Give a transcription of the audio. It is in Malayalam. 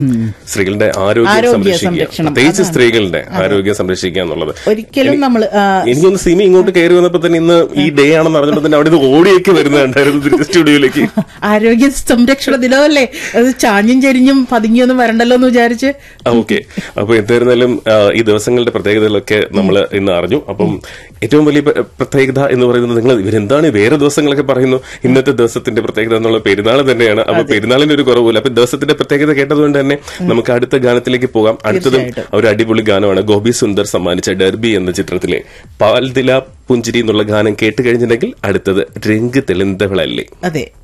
സ്ത്രീകളുടെ ആരോഗ്യം ആരോഗ്യ സംരക്ഷിക്കുക സംരക്ഷണം, പ്രത്യേകിച്ച് അതാണ്. സ്ത്രീകളുടെ ആരോഗ്യം സംരക്ഷിക്കുക എന്നുള്ളത് ഒരിക്കലും നമ്മൾ എനിക്കൊന്ന് സിമി ഇങ്ങോട്ട് കയറി വന്നപ്പോ തന്നെ ഇന്ന് ഈ ഡേ ആണെന്ന് അറിഞ്ഞിട്ട് തന്നെ അവിടെ നിന്ന് ഓടിയൊക്കെ വരുന്നുണ്ടായിരുന്നു തിരിച്ച് സ്റ്റുഡിയോയിലേക്ക് ആരോഗ്യ സംരക്ഷണ ദിനമല്ലേ അത് ചാഞ്ഞും ചെരിഞ്ഞും പതുങ്ങിയൊന്നും വരണ്ടല്ലോ എന്ന് വിചാരിച്ച് ഓക്കെ അപ്പൊ എന്തായിരുന്നാലും ആ, ഈ ദിവസങ്ങളുടെ പ്രത്യേകതകളൊക്കെ നമ്മൾ ഇന്ന് അറിഞ്ഞു അപ്പം ഏറ്റവും വലിയ പ്ര- പ്രത്യേകത എന്ന് പറയുന്നത് നിങ്ങൾ ഇവരെന്താണ് വേറെ ദിവസങ്ങളൊക്കെ പറയുന്നു ഇന്നത്തെ ദിവസത്തിന്റെ പ്രത്യേകത എന്നുള്ള പെരുന്നാൾ തന്നെയാണ് അപ്പൊ പെരുന്നാളിന് ഒരു കുറവില്ല അപ്പൊ ദിവസത്തിന്റെ പ്രത്യേകത കേട്ടതുകൊണ്ട് തന്നെ നമുക്ക് അടുത്ത ഗാനത്തിലേക്ക് പോകാം അടുത്തതും തീർച്ചയായിട്ടും. ഒരു അടിപൊളി ഗാനമാണ് ഗോപി സുന്ദർ സമ്മാനിച്ച ഡെർബി എന്ന ചിത്രത്തിലെ പാൽദില പുഞ്ചിരി എന്നുള്ള ഗാനം കേട്ട് കഴിഞ്ഞിട്ടുണ്ടെങ്കിൽ അടുത്തത് രംഗ് തെളിന്തവളല്ലേ അതെ